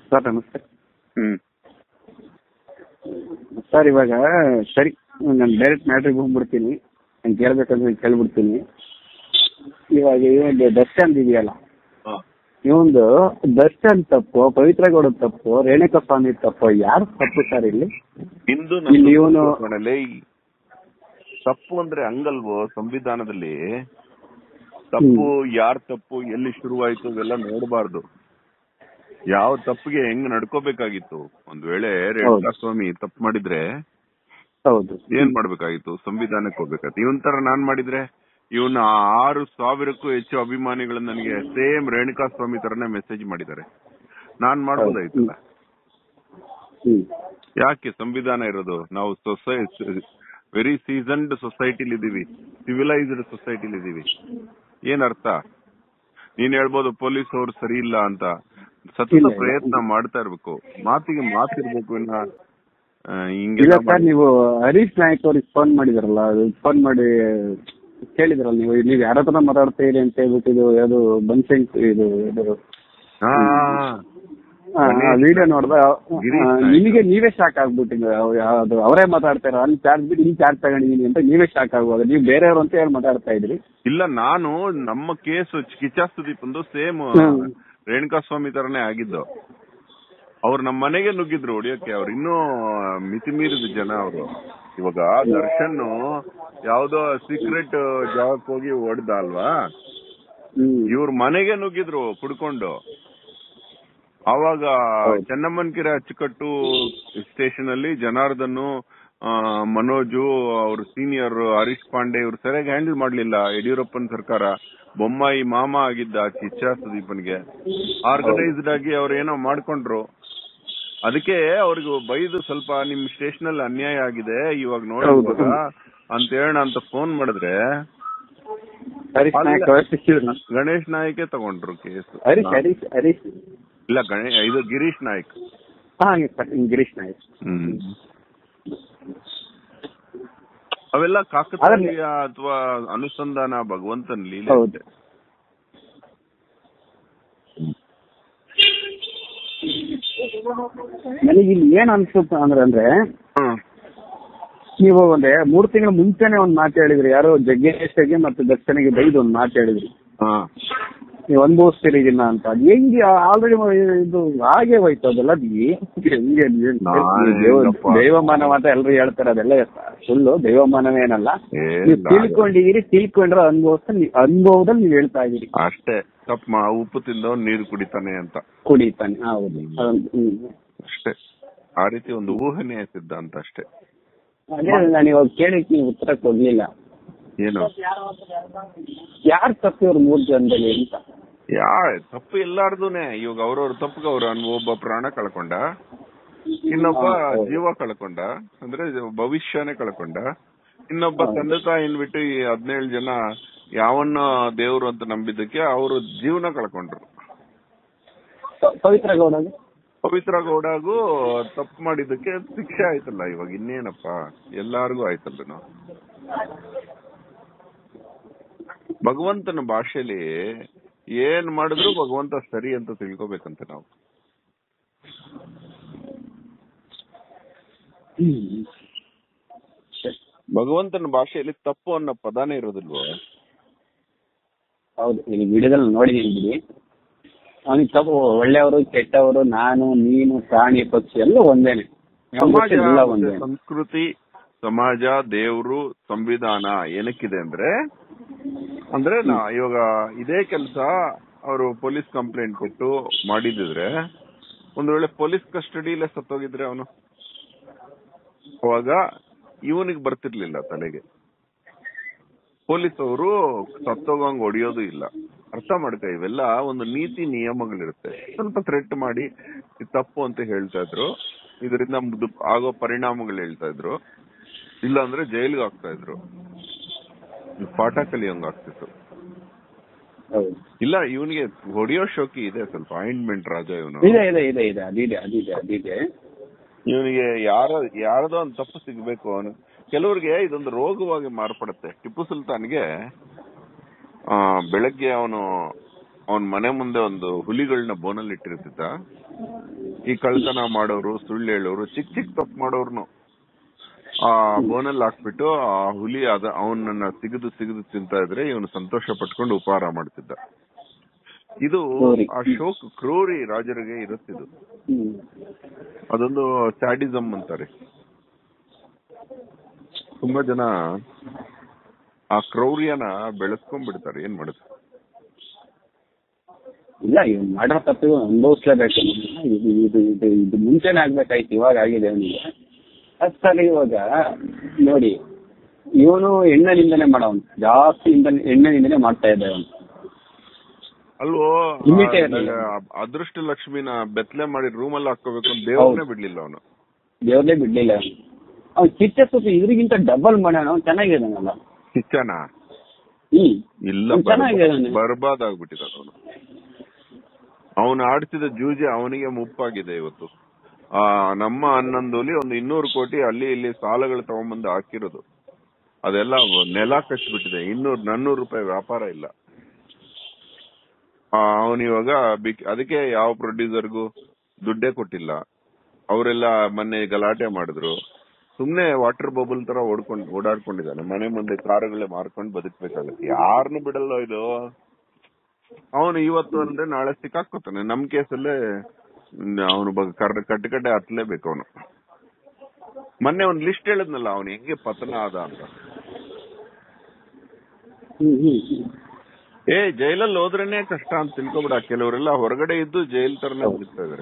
Sir ನಮಸ್ತೆ ಹ್ಮ್ sir ಇವಾಗ ಸರಿ ನಾನು ಡೈರೆಕ್ಟ್ ಮ್ಯಾಟ್ರಿಗೆ ಹೋಗ್ಬಿಡ್ತೀನಿ ನಾನು ಕೇಳ್ಬೇಕಂದ್ರೆ ಕೇಳ್ಬಿಡ್ತೀನಿ ಇವಾಗ ಇವೊಂದು ದರ್ಶನ್ ಇದೆಯಲ್ಲ ಇವೊಂದು ದರ್ಶನ್ ತಪ್ಪು ಪವಿತ್ರ ಗೌಡ ತಪ್ಪು ರೇಣುಕಾ ಸ್ವಾಮಿ ತಪ್ಪು ಯಾರು ತಪ್ಪು ಸರ್ ಇಲ್ಲಿ ಇಂದು ಇಲ್ಲಿ ಇವನು ತಪ್ಪು ಅಂದ್ರೆ ಹಂಗಲ್ವೋ ಸಂವಿಧಾನದಲ್ಲಿ ತಪ್ಪು ಯಾರ್ ತಪ್ಪು ಎಲ್ಲಿ ಶುರುವಾಯ್ತು ಇವೆಲ್ಲ ನೋಡಬಾರ್ದು ಯಾವ ತಪ್ಪಿಗೆ ಹೆಂಗ್ ನಡ್ಕೋಬೇಕಾಗಿತ್ತು ಒಂದ್ ವೇಳೆ ರೇಣುಕಾ ಸ್ವಾಮಿ ತಪ್ಪು ಮಾಡಿದ್ರೆ ಹೌದು ಏನ್ ಮಾಡ್ಬೇಕಾಗಿತ್ತು ಸಂವಿಧಾನಕ್ಕೆ ಹೋಗ್ಬೇಕಾಗಿತ್ತು ಇವನ್ ತರ ನಾನ್ ಮಾಡಿದ್ರೆ ಇವನ್ ಆರು ಸಾವಿರಕ್ಕೂ ಹೆಚ್ಚು ಅಭಿಮಾನಿಗಳು ನನಗೆ ಸೇಮ್ ರೇಣುಕಾ ಸ್ವಾಮಿ ತರನೇ ಮೆಸೇಜ್ ಮಾಡಿದ್ದಾರೆ ನಾನ್ ಮಾಡ್ಬೋದಾಯ್ತಲ್ಲ ಹ್ಮ್ ಯಾಕೆ ಸಂವಿಧಾನ ಇರೋದು ನಾವು ಸೊಸೈ ವೆರಿ ಸೀಸನ್ಡ್ ಸೊಸೈಟಿಲಿ ಇದೀವಿ ಸಿವಿಲೈಸ್ಡ್ ಸೊಸೈಟಿಲಿ ಇದೀವಿ ಏನ್ ಅರ್ಥ ನೀನ್ ಹೇಳ್ಬೋದು ಪೊಲೀಸ್ ಅವ್ರು ಸರಿ ಇಲ್ಲ ಅಂತ ಸತತ ಇಲ್ಲ, ಇಲ್ಲ. ಪ್ರಯತ್ನ ಮಾಡ್ತಾ ಇರ್ಬೇಕು ಮಾತಿಗೆ ಮಾತಿರ್ಬೇಕು ಇನ್ನ ಆ, ಇಲ್ಲ ಹಿಂಗೆಲ್ಲ ಸರ್ ನೀವು ಹರೀಶ್ ನಾಯ್ಕ್ ಅವ್ರಿಗೆ ಫೋನ್ ಮಾಡಿದಾರಲ್ಲ ಫೋನ್ ಮಾಡಿ ಕೇಳಿದ್ರಲ್ಲ ನೀವು ನೀವು ಯಾರ ಹತ್ರ ಮಾತಾಡ್ತಾ ಇರಿ ಅಂತ ಹೇಳ್ಬಿಟ್ಟು ಇದು ಯಾವುದು ಬನ್ಶಂಕ್ ಇದು ಇದು ಹಾ ವಿಡಿಯೋ ನೋಡ್ದ ಗಿರೀಶ್ ಆ, ನಾಯ್ಕ್. ನಿಮಗೆ ನೀವೇ ಶಾಕ್ ಆಗ್ಬಿಟ್ಟಿங்க ಯಾವ್ದು ಅವರೇ ಮಾತಾಡ್ತಾರ ಅಲ್ಲಿ ಚಾರ್ಜ್ ಬಿಟ್ಟು ಇಲ್ಲಿ ಚಾರ್ಜ್ ತಗೊಂಡಿದೀನಿ ಅಂತ ನೀವೇ ಶಾಕ್ ಆಗುವಾಗ ನೀವು ಬೇರೆಯವರು ಅಂತ ಹೇಳಿ ಮಾತಾಡ್ತಾ ಇದ್ರಿ ಇಲ್ಲ ನಾನು ನಮ್ಮ ಕೇಸ್ ಕಿಚ್ಚ ಸುದೀಪ್ ಒಂದು ಸೇಮ್ ಹ್ಮ್. ರೇಣುಕಾ ಸ್ವಾಮಿ ತರನೇ ಆಗಿದ್ದು ಅವ್ರು ನಮ್ಮ ಮನೆಗೆ ನುಗ್ಗಿದ್ರು ಹೊಡಿಯೋಕೆ ಅವ್ರು ಇನ್ನೂ ಮಿತಿ ಮೀರಿದ ಜನ ಅವರು ಇವಾಗ ದರ್ಶನ್ ಯಾವ್ದೋ ಸೀಕ್ರೆಟ್ ಜಾಗಕ್ಕೆ ಹೋಗಿ ಹೊಡ್ದ ಅಲ್ವಾ ಹ್ಮ್ ಇವ್ರ ಮನೆಗೆ ನುಗ್ಗಿದ್ರು ಕುಡ್ಕೊಂಡು ಅವಾಗ ಹೌದು. ಚೆನ್ನಮ್ಮನ್ ಕೆರೆ ಅಚ್ಚುಕಟ್ಟು ಸ್ಟೇಷನ್ ಅಲ್ಲಿ ಜನಾರ್ದನ್ ಆ, ಮನೋಜು ಅವ್ರ ಸೀನಿಯರ್ ಹರೀಶ್ ಪಾಂಡೆ ಇವ್ರು ಸರಿಯಾಗಿ ಹ್ಯಾಂಡಲ್ ಮಾಡ್ಲಿಲ್ಲ ಯಡಿಯೂರಪ್ಪನ ಸರ್ಕಾರ ಬೊಮ್ಮಾಯಿ ಮಾಮ ಆಗಿದ್ದ ಕಿಚ್ಚ ಸುದೀಪನ್ಗೆ ಆರ್ಗನೈಸ್ಡ್ ಆಗಿ ಅವ್ರು ಏನೋ ಮಾಡ್ಕೊಂಡ್ರು ಅದಕ್ಕೆ ಅವ್ರಿಗೆ ಬೈದು ಸ್ವಲ್ಪ ನಿಮ್ ಸ್ಟೇಷನ್ ಅಲ್ಲಿ ಅನ್ಯಾಯ ಆಗಿದೆ ಇವಾಗ ನೋಡಿ ಹೌದು. ಇವಾಗ ಅಂತ ಹೇಳೋಣ ಅಂತ ಫೋನ್ ಮಾಡಿದ್ರೆ ಹರೀಶ್ ನಾಯ್ಕ್ ಅವ್ರು ಸಿಕ್ಕಿದ್ರು. ಗಣೇಶ್ ನಾಯ್ಕೆ ತಗೊಂಡ್ರು ಕೇಸ್ ಹರೀಶ್ ಹರೀಶ್ ಹರೀಶ್ ಇಲ್ಲ ಗಣೇ ಇದು ಗಿರೀಶ್ ನಾಯ್ಕ್ ಹಾ ಗಿರೀಶ್ ನಾಯ್ಕ್ ಹ್ಮ್ ಅವೆಲ್ಲ ಕಾಕತಾಳೀಯ ಅಥವಾ ಅನುಸಂಧಾನ ಭಗವಂತನ ಲೀಲೆ ಹೌದು. ಅಷ್ಟೇ. ನನಗೆ ಇಲ್ಲಿ ಏನ್ ಅನ್ಸುತ್ತೆ ಅಂದ್ರೆ ಅಂದ್ರೆ ಹ್ಮ್. ನೀವು ಒಂದೇ ಮೂರ್ ತಿಂಗಳ ಮುಂಚೆನೆ ಒಂದ್ ಮಾತು ಹೇಳಿದ್ರಿ ಯಾರೋ ಜಗ್ಗೇಶ್ಗೆ ಮತ್ತು ದರ್ಶನಿಗೆ ಬೈದು ಒಂದ್ ಮಾತು ಹೇಳಿದ್ರಿ ಹಾ. ನೀವು ಅನುಭವಿಸ್ತೀರಿ ಇದನ್ನ ಅಂತ ಅದ್ ಹೆಂಗೆ ಆಲ್ರೆಡಿ ಇದು ಹಾಗೆ ಹೋಯ್ತು ಅದೆಲ್ಲ ಅದ್ ಹೆಂಗೆ ಹೆಂಗೆ ಏನ್ ನಾನ್ ದೇವ- ಏನಪ್ಪ? ದೈವಮಾನವ ಅಂತ ಎಲ್ರು ಹೇಳ್ತಾರೆ ಅದೆಲ್ಲ ಸುಳ್ಳು ದೈವಮಾನವ ಏನಲ್ಲ ಏ, ನೀವು ನಾನು- ತಿಳ್ಕೊಂಡಿದ್ದೀರಿ ತಿಳ್ಕೊಂಡ್ರೆ ಅನುಭವಿಸ್ತಾ ನೀವ್ ಅನುಭವದಲ್ಲಿ ನೀವು ಹೇಳ್ತಾ ಇದೀರಿ ಅಷ್ಟೇ ತಪ್ಪ ಮಾ ಉಪ್ಪು ತಿಂದವ್ ನೀರು ಕುಡಿತಾನೆ ಅಂತ ಕುಡಿತಾನೆ ಹೌದು ಅದೊಂದು- ಹ್ಮ್. ಅಷ್ಟೇ ಆ ರೀತಿ ಒಂದು ಊಹನೆ ಸಿದ್ಧಾಂತ ಅಷ್ಟೇ ಅದೇ ನಾನು ಇವಾಗ ಕೇಳಿಕ್ ನೀವು ಉತ್ತರ ಕೊಡ್ಲಿಲ್ಲ ಏನು ಯಾರು ತಪ್ಪಿವ್ರು ಮೂರ್ ಜನದಲ್ಲಿ ಅಂತ ಯಾ ತಪ್ಪು ಎಲ್ಲಾರ್ದುನೆ ಇವಾಗ ಅವ್ರವ್ರ ತಪ್ಪಿಗೆ ಅವ್ರ ಒಬ್ಬ ಪ್ರಾಣ ಕಳ್ಕೊಂಡ ಇನ್ನೊಬ್ಬ ಹಾ, ಹೌದು. ಜೀವ ಕಳ್ಕೊಂಡ ಅಂದ್ರೆ ಭವಿಷ್ಯನೇ ಕಳ್ಕೊಂಡ ಇನ್ನೊಬ್ಬ ತಂದೆ ತಾಯಿನ್ ಬಿಟ್ಟು ಈ ಹದಿನೇಳು ಜನ ಯಾವನ್ನ ದೇವ್ರು ಅಂತ ನಂಬಿದ್ದಕ್ಕೆ ಅವರು ಜೀವನ ಕಳ್ಕೊಂಡ್ರು ಪ- ಪವಿತ್ರ ಗೌಡಗೆ ಪವಿತ್ರ ಗೌಡಗೂ ತಪ್ಪು ಮಾಡಿದ್ದಕ್ಕೆ ಶಿಕ್ಷೆ ಆಯ್ತಲ್ಲ ಇವಾಗ ಇನ್ನೇನಪ್ಪ ಎಲ್ಲಾರ್ಗೂ ಆಯ್ತಲ್ಲ ನಾವು ಭಗವಂತನ ಭಾಷೆಲಿ ಏನ್ ಮಾಡಿದ್ರು ಭಗವಂತ ಸರಿ ಅಂತ ತಿಳ್ಕೊಬೇಕಂತೆ ನಾವು ಭಗವಂತನ ಭಾಷೆಯಲ್ಲಿ ತಪ್ಪು ಅನ್ನೋ ಪದಾನೇ ಇರೋದಿಲ್ವೋ ಹೌದು ಈ ವಿಡಿಯೋದಲ್ಲಿ ನೋಡಿದೀನಿ ಬಿಡಿ ಅವನಿಗೆ ತಪ್ಪು ಒಳ್ಳೆಯವರು ಕೆಟ್ಟವರು ನಾನು ನೀನು ಪ್ರಾಣಿ ಪಕ್ಷಿ ಎಲ್ಲ ಒಂದೇನೆ ಸಮಾಜ ಎಲ್ಲ ಮತ್ತೆ ಒಂದೇ ಸಂಸ್ಕೃತಿ ಸಮಾಜ ದೇವ್ರು ಸಂವಿಧಾನ ಏನಕ್ಕಿದೆ ಅಂದ್ರೆ ಅಂದ್ರೆ ನಾ ಇವಾಗ ಇದೇ ಕೆಲಸ ಅವರು ಪೊಲೀಸ್ ಕಂಪ್ಲೇಂಟ್ ಕೊಟ್ಟು ಮಾಡಿದಿದ್ರೆ ಒಂದ್ ವೇಳೆ ಪೊಲೀಸ್ ಕಸ್ಟಡಿಯಲ್ಲೇ ಸತ್ತೋಗಿದ್ರೆ ಅವನು ಅವಾಗ ಇವನಿಗೆ ಬರ್ತಿರ್ಲಿಲ್ಲ ತಲೆಗೆ ಪೊಲೀಸ್ ಅವರು ಸತ್ತೋಗಂಗ್ ಹೊಡಿಯೋದು ಇಲ್ಲ ಅರ್ಥ ಮಾಡ್ಕ ಇವೆಲ್ಲ ಒಂದು ನೀತಿ ನಿಯಮಗಳಿರುತ್ತೆ ಸ್ವಲ್ಪ ಥ್ರೆಟ್ ಮಾಡಿ ಇದು ತಪ್ಪು ಅಂತ ಹೇಳ್ತಾ ಇದ್ರು ಇದರಿಂದ ಮುಗ್ದು ಆಗೋ ಪರಿಣಾಮಗಳು ಹೇಳ್ತಾ ಇದ್ರು ಇಲ್ಲ ಅಂದ್ರೆ ಜೈಲ್ಗೆ ಹಾಕ್ತಾ ಇದ್ರು ಇದು ಪಾಠ ಕಲಿಯಂಗ್ ಆಗ್ತಿತ್ತು ಹೌದು ಇಲ್ಲ ಇವನಿಗೆ ಹೊಡಿಯೋ ಶೋಕಿ ಇದೆ ಸ್ವಲ್ಪ ಆಯಿಂಟ್ಮೆಂಟ್ ರಾಜ ಇವನು ಇದೆ ಇದೆ ಇದೆ ಇದೆ ಅದಿದೆ ಅದಿದೆ ಅದಿದೆ ಇವನಿಗೆ ಯಾರ ಯಾರದೋ ಒಂದು ತಪ್ಪು ಸಿಗ್ಬೇಕು ಅವನು ಕೆಲವ್ರಿಗೆ ಇದೊಂದು ರೋಗವಾಗಿ ಮಾರ್ಪಡುತ್ತೆ ಟಿಪ್ಪು ಸುಲ್ತಾನ್ಗೆ ಆ, ಬೆಳಗ್ಗೆ ಅವನು ಅವನ್ ಮನೆ ಮುಂದೆ ಒಂದು ಹುಲಿಗಳನ್ನ ಬೋನಲ್ಲಿ ಇಟ್ಟಿರ್ತಿದ್ದ ಈ ಕಳ್ತನ ಮಾಡೋರು ಸುಳ್ಳು ಹೇಳೋರು ಚಿಕ್ಕ ಚಿಕ್ಕ ತಪ್ಪು ಮಾಡೋರ್ನು ಆ ಬೋನಲ್ಲಿ ಹಾಕ್ಬಿಟ್ಟು ಆ ಹುಲಿ ಅದ ಅವನನ್ನ ಸಿಗದು ಸಿಗದು ತಿಂತಾ ಇದ್ರೆ ಇವನು ಸಂತೋಷ ಪಟ್ಕೊಂಡು ಉಪಹಾರ ಮಾಡ್ತಿದ್ದ ಇದು ಕ್ರೂರಿ. ಆ ಶೋಕ್ ಕ್ರೂರಿ ರಾಜರಿಗೆ ಇರುತ್ತಿದ್ದು ಹ್ಮ್ ಅದೊಂದು ಸ್ಯಾಡಿಸಮ್ ಅಂತಾರೆ ತುಂಬಾ ಜನ ಆ ಕ್ರೌರ್ಯನ ಬೆಳೆಸ್ಕೊಂಡ್ಬಿಡ್ತಾರೆ ಏನ್ ಮಾಡುದು ಇಲ್ಲ ಇವ್ ಮಾಡಿರೋ ತಪ್ಪಿಗೆ ಅನುಭವಿಸ್ಲೇಬೇಕು ಇದು ಇದು ಇದು ಇದು ಮುಂಚೆನೆ ಆಗ್ಬೇಕಾಯ್ತು ಇವಾಗ ಆಗಿದೆ ಅವನಿಗೆ ಅದ್ ಸರಿ ಇವಾಗ ನೋಡಿ ಇವನು ಎಣ್ಣೆನಿಂದನೇ ಮಾಡವನು ಜಾಸ್ತಿ ಇಂದ ಎಣ್ಣೆನಿಂದನೇ ಮಾಡ್ತಾ ಇದ್ದ ಅವನು ಅಲ್ವೋ Limit ಆ, ಇರ್ಲಿಲ್ಲ. ಅದೃಷ್ಟ ಲಕ್ಷ್ಮಿನ ಬೆತ್ತಲೆ ಮಾಡಿ ರೂಮಲ್ಲಿ ಹಾಕೋಬೇಕು ಅಂತ ದೇವ್ರನ್ನೇ ಬಿಡ್ಲಿಲ್ಲ ಅವನು ದೇವ್ರೇ ಬಿಡ್ಲಿಲ್ಲ ಅವ್ನು ಕಿಚ್ಚ ಸ್ವಲ್ಪ ಇದ್ರಿಗಿಂತ ಡಬಲ್ ಮಾಡ್ಯಾನ ಅವ್ನು ಚೆನ್ನಾಗಿದ್ದಾನಲ್ಲ ಕಿಚ್ಚನ ಹ್ಮ್ ಇಲ್ಲ ಅವ್ನು ಚೆನ್ನಾಗಿದ್ದಾನೆ ಬರ್ಬಾದ್ ಆಗ್ಬಿಟ್ಟಿದ್ದಾನ ಅವನು ಅವನು ಆಡ್ತಿದ್ದ ಜೂಜೆ ಅವನಿಗೆ ಮುಪ್ಪಾಗಿದೆ ಇವತ್ತು ಆ ನಮ್ಮ ಹನ್ನೊಂದಲ್ಲಿ ಒಂದು ಇನ್ನೂರು ಕೋಟಿ ಅಲ್ಲಿ ಇಲ್ಲಿ ಸಾಲಗಳು ತಗೊಂಬಂದು ಹಾಕಿರೋದು ಅದೆಲ್ಲ ನೆಲ ಕಚ್ಬಿಟ್ಟಿದೆ ಇನ್ನೂರ್ ನಾನ್ನೂರು ರೂಪಾಯಿ ವ್ಯಾಪಾರ ಇಲ್ಲ ಅವನು ಇವಾಗ ಬಿಕ್- ಅದಕ್ಕೆ ಯಾವ ಪ್ರೊಡ್ಯೂಸರ್ಗೂ ದುಡ್ಡೇ ಕೊಟ್ಟಿಲ್ಲ ಅವರೆಲ್ಲ ಮೊನ್ನೆ ಗಲಾಟೆ ಮಾಡಿದ್ರು ಸುಮ್ನೆ ವಾಟರ್ ಬಬಲ್ ತರ ಓಡ್ಕೊಂಡ್ ಓಡಾಡ್ಕೊಂಡಿದ್ದಾನೆ ಮನೆ ಮುಂದೆ ಕಾರುಗಳೇ ಮಾರ್ಕೊಂಡು ಬದುಕ್ಬೇಕಾಗತ್ತೆ ಯಾರನ್ನು ಬಿಡಲ್ಲ ಇದು ಅವನು ಇವತ್ತು ಅಂದ್ರೆ ನಾಳೆ ಸಿಕ್ಕಾಕೋತಾನೆ ನಮ್ ಕೇಸಲ್ಲೇ ಅವನು ಕಟ್ಟಕಟ್ಟೆ ಹತ್ಲೇಬೇಕು ಅವನು ಮೊನ್ನೆ ಒಂದ್ ಲಿಸ್ಟ್ ಹೇಳಿದ್ನಲ್ಲ ಅವನು ಹೆಂಗೆ ಪತನ ಆದ ಅಂತ ಹ್ಮ್ ಹ್ಮ್ ಹ್ಮ್. ಏ ಜೈಲಲ್ಲಿ ಹೋದ್ರೇನೆ ಕಷ್ಟ ಅಂತ ತಿಳ್ಕೊಬಿಡ ಕೆಲವರೆಲ್ಲ ಹೊರಗಡೆ ಇದ್ದು ಜೈಲ್ ತರನೇ ಬದುಕ್ತಾ ಇದಾರೆ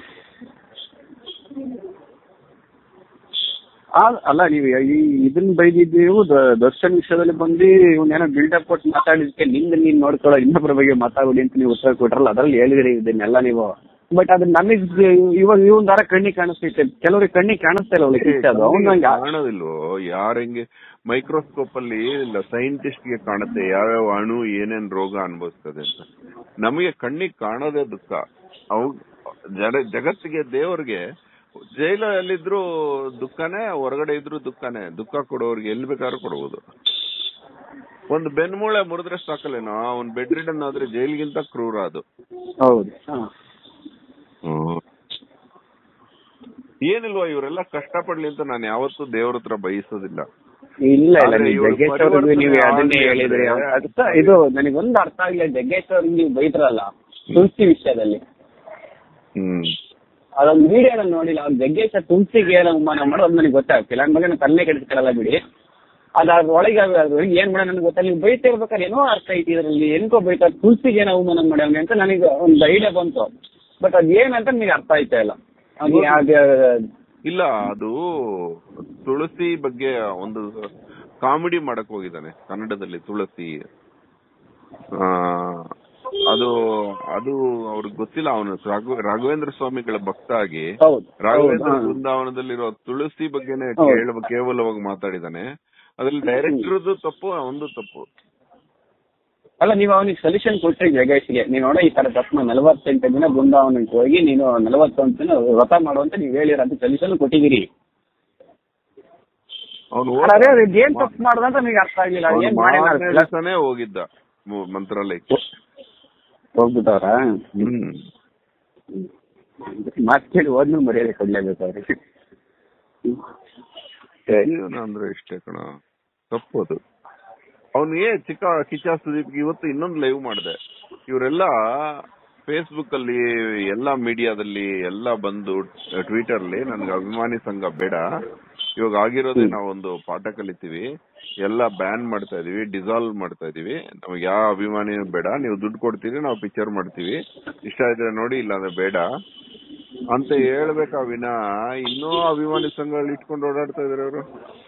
ಆ- ಅಲ್ಲ ನೀವು ಈ ಇದನ್ನ ಬೈದಿದ್ದೀವು ದ- ದರ್ಶನ್ ವಿಷಯದಲ್ಲಿ ಬಂದು ಇವನೇನೋ ಬಿಲ್ಡಪ್ ಕೊಟ್ಟು ಮಾತಾಡಿದಕ್ಕೆ ನಿಂದ ನೀನ್ ನೋಡ್ಕೊಳ್ಳೋ ಇನ್ನೊಬ್ಬರ ಬಗ್ಗೆ ಮಾತಾಡಿ ಅಂತ ನೀವು ಉತ್ತರ ಕೊಟ್ರಲ್ಲ ಅದ್ರಲ್ಲಿ ಹೇಳಿದ್ರಿ ಇದನ್ನೆಲ್ಲ ನೀವು ಬಟ್ ಅದು ನಮಗ್ ಇವಾಗ ಇವನ್ ದಾರ ಕಣ್ಣಿಗೆ ಕಾಣಿಸ್ತೈತೆ ಕೆಲವ್ರಿಗೆ ಕಣ್ಣಿಗೆ ಕಾಣಿಸ್ತಾ ಇಲ್ಲ ಅವ್ಳಿಗೆ ಕಿಚ್ಚ ಅದು ಅವ್ನು ನಂಗೆ ಕಾಣೋದಿಲ್ವೋ ಯಾರ ಹೆಂಗೆ ಮೈಕ್ರೋಸ್ಕೋಪ್ ಅಲ್ಲಿ ಸೈಂಟಿಸ್ಟ್ ಗೆ ಕಾಣುತ್ತೆ ಯಾವ್ಯಾವ ಅಣು ಏನೇನ್ ರೋಗ ಅನುಭವಿಸ್ತದೆ ಅಂತ ನಮಗೆ ಕಣ್ಣಿಗೆ ಕಾಣೋದೇ ದುಃಖ ಅವು ಜನ ಜಗತ್ತಿಗೆ ದೇವ್ರಿಗೆ ಜೈಲಲ್ಲಿದ್ರು ದುಃಖನೇ ಹೊರಗಡೆ ಇದ್ರು ದುಃಖನೇ ದುಃಖ ಕೊಡೋರ್ಗೆ ಎಲ್ಲಿ ಬೇಕಾದ್ರೂ ಕೊಡ್ಬೋದು ಒಂದು ಬೆನ್ಮೂಳೆ ಮುರಿದ್ರೆ ಸಾಕಲ್ಲೇನೋ ಅವ್ನ್ ಬೆಡ್ ರಿಡನ್ ಆದ್ರೆ ಜೈಲ್ಗಿಂತ ಕ್ರೂರ ಅದು ಹೌದು ಹಾ. ಏನಿಲ್ವಾ ಇವರೆಲ್ಲ ಕಷ್ಟ ಪಡ್ಲಿ ಅಂತ ನಾನು ಯಾವತ್ತೂ ದೇವ್ರ ಹತ್ರ ಬಯಸೋದಿಲ್ಲ ಇಲ್ಲ ಇಲ್ಲ ಆದ್ರೆ ನೀವು ಇವ್ಳು ಜಗ್ಗೇಶ್ ಅವ್ರಿಗೆ ನೀವು ಪರಿವರ್ತನೆ ಅದನ್ನೇ ಆಗ್ಲಿ ಹೇಳಿದ್ರಿ ಅಂದ್ರೆ- ಅರ್ಥ ಇದು ನನಗೊಂದು ಅರ್ಥ ಆಗಿಲ್ಲ ಜಗ್ಗೇಶ್ ಅವ್ರಿಗೆ ನೀವು ಬೈದ್ರಲ್ಲ ತುಳಸಿ ವಿಷಯದಲ್ಲಿ ಹ್ಮ್ ಅದೊಂದು ವಿಡಿಯೋ ನೋಡಿಲ್ಲ ಅವ್ರು ಜಗ್ಗೇಶ ತುಳಸಿಗೆ ಏನೋ ಅವಮಾನ ಮಾಡೋದು ನನಗೆ ಗೊತ್ತಾಗ್ತಿಲ್ಲ ನನ್ನ ಬಗ್ಗೆ ನಾನು ತನ್ನೇ ಕೆಡಿಸ್ಕೊಳ್ಳಲ್ಲ ಬಿಡಿ ಅದು ಅದ್ರೊಳಗೆ ಅದ್ರೊಳಗೆ ಏನ್ ಮಾಡೋಣ ನನಗೆ ಗೊತ್ತಾಗ ನೀವು ಬೈತಾ ಇರ್ಬೇಕಾದ್ರೆ ಏನೋ ಅರ್ಥ ಐತಿ ಇದರಲ್ಲಿ ಎನ್ಕೋ ಬೈತಾ ತುಳಸಿಗೆ ಏನೋ ಅವಮಾನ ಮಾಡ್ಯಾವನೆ ಅಂತ ನನಗೆ ಒಂದು ಐಡಿಯಾ ಬಂತು ಬಟ್ ಅದ್ ಏನಂತ ನನಗೆ ಅರ್ಥ ಆಯ್ತಾ ಇಲ್ಲ ಅದು ಯಾವ್ದು ಇಲ್ಲ ಅದು ತುಳಸಿ ಬಗ್ಗೆ ಒಂದು ಕಾಮಿಡಿ ಮಾಡಕ್ ಹೋಗಿದ್ದಾನೆ ಕನ್ನಡದಲ್ಲಿ ತುಳಸಿ ಆ, ಅದು ಅದು ಅವ್ರಿಗೆ ಗೊತ್ತಿಲ್ಲ ಅವನು ರಾಘವೇಂದ್ರ ಸ್ವಾಮಿಗಳ ಭಕ್ತ ಆಗಿ ಹೌದು ರಾಘವೇಂದ್ರ ಹೌದು, ಹಾ. ಬೃಂದಾವನದಲ್ಲಿರೋ ತುಳಸಿ ಬಗ್ಗೆನೇ ಹೌದು. ಕೇಳ ಕೇವಲವಾಗಿ ಮಾತಾಡಿದಾನೆ ಅದ್ರಲ್ಲಿ ಡೈರೆಕ್ಟರ್ದು ತಪ್ಪು ಒಂದು ತಪ್ಪು ಅಲ್ಲ ನೀವು ಅವನಿಗೆ ಸೊಲ್ಯೂಷನ್ ಕೊಟ್ರಿ ಜಗೇಶ್ಗೆ ನೀನು ನೋಡ ಈ ತರ ತಪ್ಪು ನಲವತ್ತೆಂಟು ದಿನ ಬೃಂದಾವನಕ್ಕೆ ಹೋಗಿ ನೀನು ನಲವತ್ತೊಂದು ದಿನ ವ್ರತ ಮಾಡುವಂತ ನೀವು ಹೇಳಿರಂತ ಸೊಲ್ಯೂಷನ್ ಕೊಟ್ಟಿದ್ದೀರಿ ಅವನು ಅದೇ ಅದ್ ಏನ್ ತಪ್ಪು ಮಾಡ್ದ ಅಂತ ನಿಮಗೆ ಅರ್ಥ ಆಗ್ಲಿಲ್ಲ ಅದ್ ಏನ್ ಮಾಡಿ ಹೋಗಿದ್ದ ಮು- ಮಂತ್ರಾಲಯಕ್ಕೆ ಹೋಗ್ಬಿಟ್ಟವ್ರ ಹ್ಮ್ ಮಾತು ಕೇಳಿ ಹೋದ್ಮೇಲೆ ಮರ್ಯಾದೆ ಕೊಡ್ಲೇಬೇಕು ಅವ್ರಿಗೆ ಜೀವನ ಅಂದ್ರೆ ಇಷ್ಟೇ ಕಣ ತಪ್ಪದು ಅವನಿಗೆ ಚಿಕ್ಕ ಕಿಚ್ಚ ಸುದೀಪ್ ಇವತ್ತು ಇನ್ನೊಂದು ಲೈವ್ ಮಾಡಿದೆ ಇವರೆಲ್ಲ ಫೇಸ್ಬುಕ್ ಅಲ್ಲಿ ಎಲ್ಲಾ ಮೀಡಿಯಾದಲ್ಲಿ ಎಲ್ಲ ಬಂದು ಟ್ವಿಟರ್ ಅಲ್ಲಿ ನನ್ಗೆ ಅಭಿಮಾನಿ ಸಂಘ ಬೇಡ ಇವಾಗ ಆಗಿರೋದೇ ನಾವೊಂದು ಪಾಠ ಕಲಿತೀವಿ ಎಲ್ಲ ಬ್ಯಾನ್ ಮಾಡ್ತಾ ಇದೀವಿ ಡಿಸಾಲ್ವ್ ಮಾಡ್ತಾ ಇದೀವಿ ನಮ್ಗೆ ಯಾವ ಅಭಿಮಾನಿನೂ ಬೇಡ ನೀವು ದುಡ್ಡು ಕೊಡ್ತೀರಿ ನಾವು ಪಿಕ್ಚರ್ ಮಾಡ್ತೀವಿ ಇಷ್ಟ ಇದ್ರೆ ನೋಡಿ ಇಲ್ಲ ಅಂದ್ರೆ ಬೇಡ ಅಂತ ಹೇಳ್ಬೇಕಾ ವಿನ ಇನ್ನೂ ಅಭಿಮಾನಿ ಸಂಘಗಳು ಇಟ್ಕೊಂಡು ಓಡಾಡ್ತಾ ಇದಾರೆ ಅವರು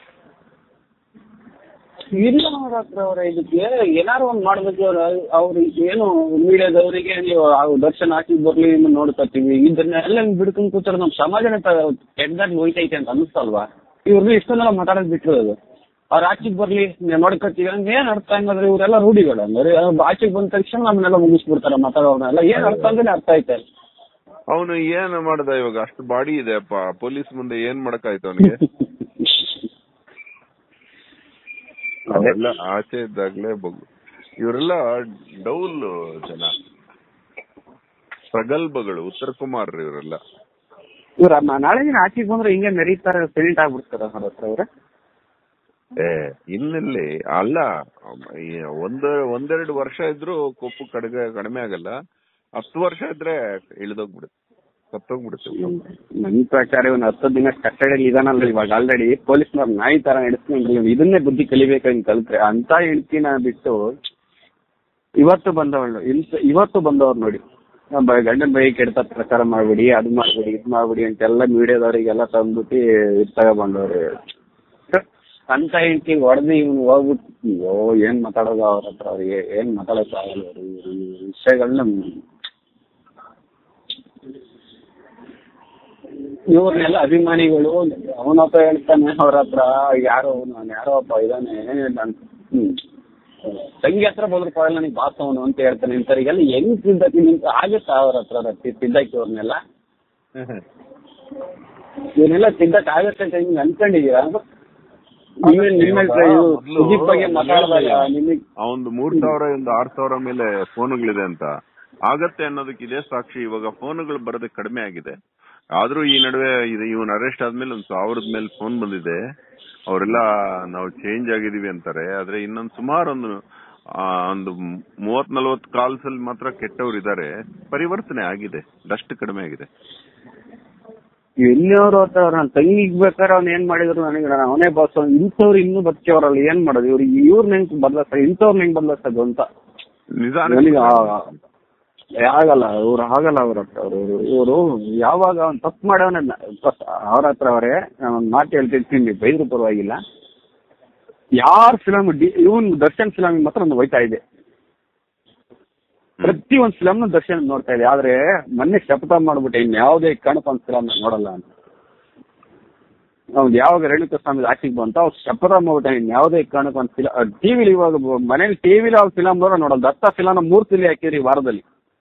ಇಲ್ಲ ಅವ್ರ ಹತ್ರ ಅವ್ರ ಇದಕ್ಕೆ ಏನಾರು ಒಂದ್ ಮಾಡ್ಬೇಕು ಅವ್ರ ಅವ್ರು ಏನು ಮೀಡಿಯಾದವರಿಗೆ ನೀವು ಆ ದರ್ಶನ ಹಾಕಿ ಬರ್ಲಿ ಇನ್ನು ನೋಡ್ಕೊತೀವಿ ಇದನ್ನೆಲ್ಲ ಬಿಡ್ಕೊಂಡ್ ಕೂತಾರೆ ನಮ್ ಸಮಾಜನೇ ಕೆಟ್ಟದಾಗಿ ಹೋಯ್ತೈತೆ ಅಂತ ಅನಿಸ್ತಲ್ವಾ ಇವ್ರನ್ನ ಇಷ್ಟೊಂದೆಲ್ಲ ಮಾತಾಡೋದ್ ಬಿಟ್ಟಿರೋದು ಅವ್ರ ಆಚೆಗೆ ಬರ್ಲಿ ನೀವ್ ನೋಡ್ಕೊತೀವಿ ಹಂಗ ಏನ್ ಅರ್ಥ ಹಂಗಾದ್ರೆ ಇವರೆಲ್ಲ ರೂಢಿಗಳು ಅಂದ್ರೆ ಆಚೆಗೆ ಬಂದ ತಕ್ಷಣ ನಮ್ಮನ್ನೆಲ್ಲ ಮುಗಿಸ್ಬಿಡ್ತಾರೆ ಮಾತಾಡೋರ್ನೆಲ್ಲ ಏನ್ ಅರ್ಥ ಅಂದ್ರೆ ಅರ್ಥ ಆಯ್ತಾ ಇಲ್ಲ ಅವನು ಏನ್ ಮಾಡ್ದ ಇವಾಗ ಅಷ್ಟು ಬಾಡಿ ಇದೆ ಅಪ್ಪ ಪೊಲೀಸ್ ಮುಂದೆ ಏನ್ ಮಾಡಕ್ಕಾಯ್ತು ಅವನಿಗೆ ಅವೆಲ್ಲ ಆಚೆ ಇದ್ದಾಗ್ಲೇ ಬಗ್ಗು ಇವರೆಲ್ಲ ಡೌಲ್ ಜನ ಪ್ರಗಲ್ಭಗಳು ಉತ್ತರ ಕುಮಾರ್ ಇವರೆಲ್ಲ ಇವ್ರ ಮ- ನಾಳೆ ದಿನ ಆಚೆಗೆ ಬಂದ್ರೆ ಹಿಂಗೆ ಮೆರೀತಾರೆ ಸೆಲೆಂಟ್ ಆಗ್ಬಿಡ್ತಾರ ಅವ್ರ ಹತ್ರ ಅವ್ರ ಏ ಇನ್ನೆಲ್ಲಿ ಅಲ್ಲ ಈ ಒಂದ್ ಒಂದೆರಡು ವರ್ಷ ಇದ್ರು ಕೊಪ್ಪು ಕಡಿಮೆ ಕಡಿಮೆ ಆಗಲ್ಲ ಹತ್ತು ವರ್ಷ ಇದ್ರೆ ಇಳಿದೋಗ್ಬಿಡುತ್ತೆ ಸತ್ತೋಗ್ಬಿಡುತ್ತೆ ನನ್ ಪ್ರಕಾರ ಇವನು ಹತ್ತು ದಿನ ಕಟ್ಟಡಲ್ಲಿ ಇದಾನಲ್ಲ ಇವಾಗ ಆಲ್ರೆಡಿ ಪೊಲೀಸ್ನವ್ರು ನಾಯಿ ತರ ನಡೆಸ್ಕೊಂಡ್ರಿ ಇವ್ನು ಇದನ್ನೇ ಬುದ್ಧಿ ಕಲಿಬೇಕಂತ ಕಲ್ತ್ರೆ ಅಂತ ಹೆಂಡ್ತಿನ ಬಿಟ್ಟು ಇವತ್ತು ಬಂದವಳು ಇಂತ ಇವತ್ತು ಬಂದವ್ರು ನೋಡಿ ನಮ್ಮ ಗಂಡನ ಬೈ ಕೆಡ್ತ ಪ್ರಚಾರ ಮಾಡ್ಬಿಡಿ ಅದು ಮಾಡ್ಬಿಡಿ ಇದು ಮಾಡ್ಬಿಡಿ ಅಂತೆಲ್ಲ ಮೀಡಿಯಾದವ್ರಿಗೆಲ್ಲ ತಂದ್ಬಿಟ್ಟು ಇದು ತಗೊಬಂದವ್ರು ಅಂತ ಹೆಂಡತಿ ಹೊಡೆದು ಇವ್ನು ಹೋಗ್ಬಿಟ್ಟು ಅಯ್ಯೋ ಏನ್ ಮಾತಾಡೋದು ಅವ್ರ ಹತ್ರ ಅವ್ರಿಗೆ ಏನ್ ಮಾತಾಡಕ್ ಆಗಲ್ಲ ಅವ್ರು ಈ ವಿಷಯಗಳನ್ನ ಇವ್ರನ್ನೆಲ್ಲ ಅಭಿಮಾನಿಗಳು ಅವನಪ್ಪ ಹೇಳ್ತಾನೆ ಅವ್ರ ಹತ್ರ ಯಾರೋ ನಾನು ಯಾರೋ ಒಬ್ಬ ಇದಾನೆ ನನ್ ಹ್ಮ್ ತಂಗಿ ಹತ್ರ ಬಂದ್ರು ಪರವಾಗಿಲ್ಲ ನನಗೆ ಬಾಸ್ ಅವನು ಅಂತ ಹೇಳ್ತಾನೆ ಇಂಥವ್ರಿಗೆಲ್ಲ ಹೆಂಗ್ ಸಿದ್ಧಕ್ಕೆ ನಿಂತು ಆಗುತ್ತಾ ಅವ್ರ ಹತ್ರ ಸಿದ್ಧಕ್ಕೆ ಅವ್ರನ್ನೆಲ್ಲ ಇವನ್ನೆಲ್ಲ ಸಿದ್ಧಕ್ಕೆ ಆಗುತ್ತೆ ಅಂತ ಹಿಂಗ್ ಅನ್ಕೊಂಡಿದೀರಾ ನೀವೇ ನಿಮ್ಮ ಸುದೀಪ್ ಬಗ್ಗೆ ಮಾತಾಡಿದಾಗ ನಿಮಗೆ ಅವನ್ ಮೂರ್ ಸಾವಿರ ಒಂದು ಆರ್ ಸಾವಿರ ಮೇಲೆ ಫೋನ್ಗಳಿದೆ ಅಂತ ಆಗತ್ತೆ ಅನ್ನೋದಕ್ಕೆ ಇದೇ ಸಾಕ್ಷಿ ಇವಾಗ ಫೋನ್ಗಳು ಬರೋದಕ್ಕೆ ಕಡಿಮೆ ಆಗಿದೆ ಆದ್ರೂ ಈ ನಡುವೆ ಇದು ಇವನ್ ಅರೆಸ್ಟ್ ಆದ್ಮೇಲೆ ಒಂದ್ ಸಾವಿರದ ಮೇಲೆ ಫೋನ್ ಬಂದಿದೆ ಅವರೆಲ್ಲ ನಾವು ಚೇಂಜ್ ಆಗಿದೀವಿ ಅಂತಾರೆ ಆದ್ರೆ ಇನ್ನೊಂದ್ ಸುಮಾರು ಒಂದು ಆ, ಒಂದು ಮೂವತ್ ನಲ್ವತ್ ಕಾಲ್ಸ್ ಅಲ್ಲಿ ಮಾತ್ರ ಕೆಟ್ಟವ್ರು ಇದಾರೆ ಪರಿವರ್ತನೆ ಆಗಿದೆ ಡಸ್ಟ್ ಕಡಿಮೆ ಆಗಿದೆ ಎಲ್ಲಿಯವರು ಹತ್ರ ನನ್ನ ತಂಗಿಗ್ ಬೇಕಾದ್ರೆ ಅವ್ನು ಏನ್ ಮಾಡಿದ್ರು ನನಗೆ ನಾನು ಅವನೇ ಬಾಸ್ ಇಂಥವ್ರು ಇನ್ನೂ ಬದುಕಿಯವ್ರಲ್ಲ ಏನ್ ಮಾಡೋದು ಇವ್ರು ಇವ್ರನ್ನ ಹೆಂಗ್ ಬದಲಾಸ ಇಂಥವ್ರನ್ನ ಹೆಂಗ್ ಬದಲಾಸೋದು ಅಂತ ನಿಧಾನ ನನಗೆ ಆ- ಆಗಲ್ಲ ಇವ್ರು ಆಗಲ್ಲ ಅವ್ರ ಹತ್ರ ಅವರು ಇವರು ಯಾವಾಗ ಅವ್ನು ತಪ್ಪು ಮಾಡೋನ ಅವ್ರ ಹತ್ರ ಅವರೇ ಒಂದು ಮಾತು ಹೇಳ್ತಿರ್ತೀನಿ ಬೈದ್ರು ಪರವಾಗಿಲ್ಲ ಯಾರ ಫಿಲಮ್ ಡಿ ಇವನ್ ದರ್ಶನ್ ಫಿಲಮ್ ಮಾತ್ರ ಒಂದು ಹೋಯ್ತಾ ಇದೆ ಪ್ರತಿ ಒಂದು ಫಿಲಮ್ ದರ್ಶನ್ ನೋಡ್ತಾ ಇದೆ ಆದ್ರೆ ಮೊನ್ನೆ ಶಪಥ ಮಾಡ್ಬಿಟ್ಟೆ ಇನ್ ಯಾವುದೇ ಕಾರಣಕ್ಕೆ ಒಂದು ಫಿಲಮ್ ನೋಡಲ್ಲ ಅಂತ ಅವ್ನು ಯಾವಾಗ ರೇಣುಕಾ ಸ್ವಾಮಿ ಆಚೆಗೆ ಬಂತ ಅವ್ರು ಶಪಥ ಮಾಡ್ಬಿಟ್ಟೆ ಇನ್ ಯಾವುದೇ ಕಾರಣಕ್ಕೆ ಒಂದು ಫಿಲಮ್ ಟಿವಿಲಿ ಇವಾಗ ಮನೇಲಿ ಟಿವಿಲಿ ಅವ್ರ ಫಿಲಮ್ ನೋಡೋ ನೋಡಲ್ಲ ದತ್ತ ಫಿಲಮ್ ಮೂರ್ ತಿಳಿ ಹಾಕಿರಿ ಈ ವಾರದಲ್ಲಿ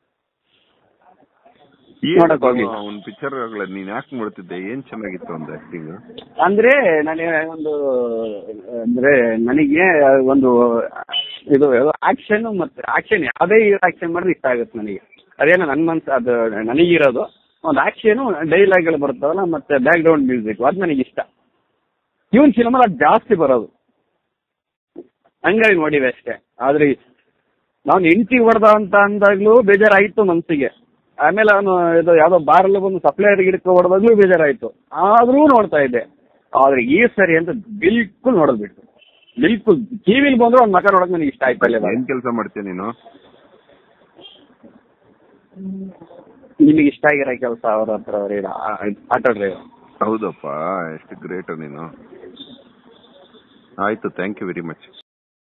ನೋಡಕ್ ಹೋಗ್ಲಿಲ್ಲ. ಒಂದ್ ಪಿಕ್ಚರ್ ನೀನ್ ಯಾಕೆ ಮಾಡ್ತಿದ್ದೆ ಏನ್ ಚೆನ್ನಾಗಿತ್ತು ಒಂದು ಆಕ್ಟಿಂಗ್ ಅಂದ್ರೆ ನನಗೆ ಒಂದು ಅಂದ್ರೆ ನನಗೆ ಒಂದು ಇದು ಆಕ್ಷನ್ ಮತ್ತೆ ಆಕ್ಷನ್ ಯಾವುದೇ ಆಕ್ಷನ್ ಮಾಡಿದ್ರೆ ಇಷ್ಟ ಆಗುತ್ತೆ ನನಗೆ ಅದೇನೋ ನನ್ನ ಮನ್ಸು ಅದು ನನಗಿರೋದು ಒಂದು ಆಕ್ಷನ್ ಡೈಲಾಗ್ಗಳು ಬರ್ತಾವಲ್ಲ ಮತ್ತೆ ಬ್ಯಾಕ್ ಗ್ರೌಂಡ್ ಮ್ಯೂಸಿಕ್ ಅದು ನನಗೆ ಇಷ್ಟ ಇವನ್ ಸಿನಿಮಾ ಅದು ಜಾಸ್ತಿ ಬರೋದು ಹಂಗಾಗಿ ನೋಡಿವೆ ಅಷ್ಟೇ ಆದ್ರೆ ನಾವು ಹೆಂಡತಿ ಹೊಡೆದ ಅಂತ ಅಂದಾಗ್ಲೂ ಬೇಜಾರಾಯಿತು ಮನ್ಸಿಗೆ ಆಮೇಲೆ ಅವನು ಇದು ಯಾವ್ದೋ ಬಾರಲ್ಲಿ ಬಂದು ಸಪ್ಲೈಯರ್ ಗಿಡಕ್ಕೆ ಹೊಡೆದಾಗ್ಲೂ ಬೇಜಾರಾಯ್ತು ಆದ್ರೂ ನೋಡ್ತಾ ಇದ್ದೆ ಆದ್ರೆ ಈ ಸರಿ ಅಂತ ಬಿಲ್ಕುಲ್ ನೋಡೋದ್ ಬಿಟ್ಟು ಬಿಲ್ಕುಲ್ ಟಿವಿಲಿ ಬಂದ್ರು ಅವ್ನ ಮಕ ನೋಡಕ್ ನನಗೆ ಇಷ್ಟ ಆಯ್ತಲ್ಲ ಇವಾಗ. ಏನ್ ಕೆಲಸ ಮಾಡ್ತೀಯ ನೀನು ನಿಮಗೆ ಇಷ್ಟ ಆಗಿರೋ ಕೆಲಸ ಅವ್ರ ಹತ್ರ ಅವ್ರ ಆಟೋ ಡ್ರೈವರ್ ಹೌದಪ್ಪ ಎಷ್ಟು ಗ್ರೇಟ್ ನೀನು ಆಯ್ತು ಥ್ಯಾಂಕ್ ಯು ವೆರಿ ಮಚ್